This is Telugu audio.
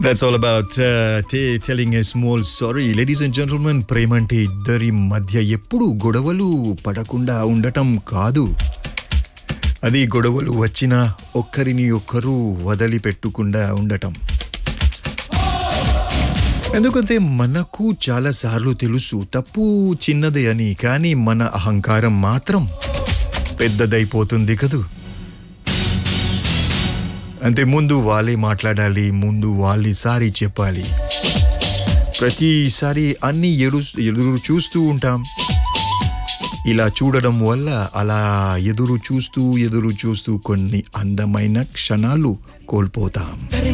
That's all about uh, t- telling a small sorry. Ladies and gentlemen, ప్రేమ అంటే ఇద్దరి మధ్య ఎప్పుడు గొడవలు పడకుండా ఉండటం కాదు అది గొడవలు వచ్చినా ఒక్కరిని ఒక్కరు వదిలిపెట్టకుండా ఉండటం ఎందుకంటే మనకు చాలాసార్లు తెలుసు తప్పు చిన్నదే అని కానీ మన అహంకారం మాత్రం పెద్దదైపోతుంది కదూ అంటే ముందు వాళ్ళే మాట్లాడాలి ముందు వాళ్ళే సారీ చెప్పాలి ప్రతిసారి అన్ని ఎడు ఎదురు చూస్తూ ఉంటాం ఇలా చూడడం వల్ల అలా ఎదురు చూస్తూ ఎదురు చూస్తూ కొన్ని అందమైన క్షణాలు కోల్పోతాం